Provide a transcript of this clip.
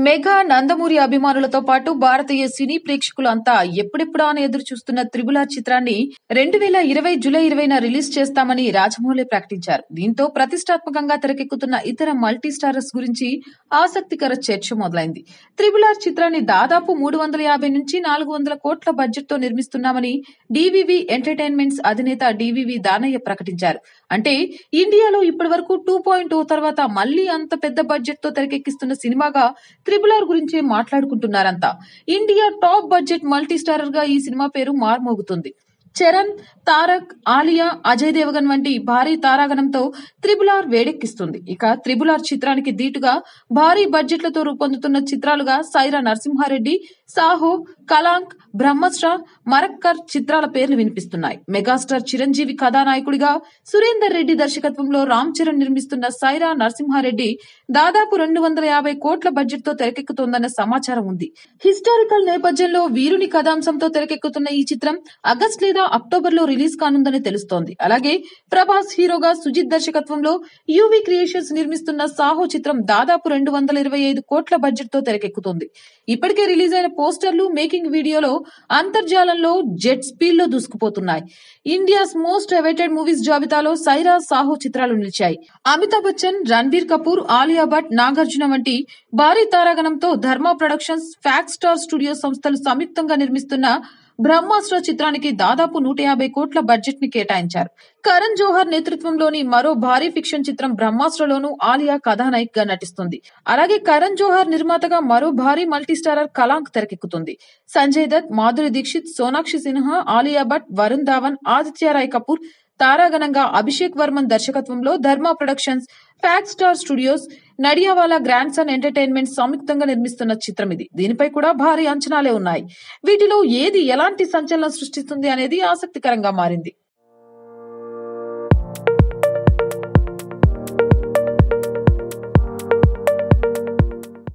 mega Nandamuri అభిమానులతో పాటు భారతీయ సినీ ప్రేక్షకులు అంతా ఎప్పుడెప్పుడా అని ఎదురు చూస్తున్న త్రిబుల్ ఆర్ చిత్రాన్ని రెండు వేల ఇరవై జూలై ఇరవైన రిలీజ్ చేస్తామని రాజమౌళి ప్రకటించారు దీంతో ప్రతిష్టాత్మకంగా తెరకెక్కుతున్న ఇతర మల్టీ స్టారర్స్ గురించి ఆసక్తికర చర్చ మొదలైంది త్రిబుల్ ఆర్ చిత్రాన్ని దాదాపు మూడు వందల యాభై నుంచి నాలుగు వందల కోట్ల బడ్జెట్ తో నిర్మిస్తున్నామని డివివి ఎంటర్టైన్మెంట్స్ అధినేత డివివి దానయ్య ప్రకటించారు అంటే ఇండియాలో ఇప్పటి వరకు టూ పాయింట్ తర్వాత మళ్లీ అంత పెద్ద బడ్జెట్ తో తెరకెక్కిస్తున్న సినిమాగా త్రిబుల్ ఆర్ గురించే మాట్లాడుకుంటున్నారంతా India top budget multi starrer గా ఈ సినిమా పేరు మార్మోగుతుంది చరణ్ తారక్ ఆలియా అజయ్ దేవగన్ వంటి భారీ తారాగణంతో త్రిబుల్ ఆర్ వేడెక్కిస్తుంది ఇక త్రిబుల్ ఆర్ చిత్రానికి దీటుగా భారీ బడ్జెట్లతో రూపొందుతున్న చిత్రాలుగా సైరా నరసింహారెడ్డి సాహో కలాంక్ బ్రహ్మస్ట్ర మరక్కర్ చిత్రాల పేర్లు వినిపిస్తున్నాయి మెగాస్టార్ చిరంజీవి కథానాయకుడిగా సురేందర్ రెడ్డి దర్శకత్వంలో రామ్ చరణ్ నిర్మిస్తున్న సైరా నరసింహారెడ్డి దాదాపు రెండు వందల యాభై కోట్ల బడ్జెట్ తో తెరకెక్కుతోందన్న సమాచారం ఉంది హిస్టారికల్ నేపథ్యంలో వీరుని కథాంశంతో తెరకెక్కుతున్న ఈ చిత్రం ఆగస్ట్ లేదా అక్టోబర్ లో రిలీజ్ కానుందని తెలుస్తోంది అలాగే ప్రభాస్ హీరోగా సుజిత్ దర్శకత్వంలో యూవి క్రియేషన్స్ నిర్మిస్తున్న సాహో చిత్రం దాదాపు రెండు వందల ఇరవై ఐదు కోట్ల బడ్జెట్ తో తెరకెక్కుతుంది ఇప్పటికే రిలీజ్ అయిన పోస్టర్లు మేకింగ్ వీడియోలో అంతర్జాలంలో జెట్ స్పీడ్ లో దూసుకుపోతున్నాయి ఇండియాస్ మోస్ట్ అవైటెడ్ మూవీస్ జాబితాలో సైరా సాహో చిత్రాలు నిలిచాయి అమితాబ్ బచ్చన్ రణబీర్ కపూర్ ఆలియా భట్ నాగార్జున వంటి భారీ తారాగణంతో Dharma productions Fox star studio సంస్థలు సంయుక్తంగా నిర్మిస్తున్న బ్రహ్మాస్త్ర చిత్రానికి దాదాపు నూట యాభై కోట్ల బడ్జెట్ ని కేటాయించారు కరణ్ జోహర్ నేతృత్వంలోని మరో భారీ ఫిక్షన్ చిత్రం బ్రహ్మాస్త్రలోనూ ఆలియా కథానాయిక్ గా నటిస్తుంది అలాగే కరణ్ జోహర్ నిర్మాతగా మరో భారీ మల్టీస్టారర్ కలాంక్ తెరకెక్కుతుంది సంజయ్ దత్ మాధురి దీక్షిత్ సోనాక్షి సిన్హా ఆలియా భట్ వరుణ్ ధావన్ ఆదిత్య రాయ్ కపూర్ తారాగణంగా అభిషేక్ వర్మన్ దర్శకత్వంలో Dharma productions Fox star studios Nadiadwala grandson entertainment సంయుక్తంగా నిర్మిస్తున్న చిత్రం ఇది దీనిపై కూడా భారీ అంచనాలే ఉన్నాయి వీటిలో ఏది ఎలాంటి సంచలనం సృష్టిస్తుంది అనేది ఆసక్తికరంగా మారింది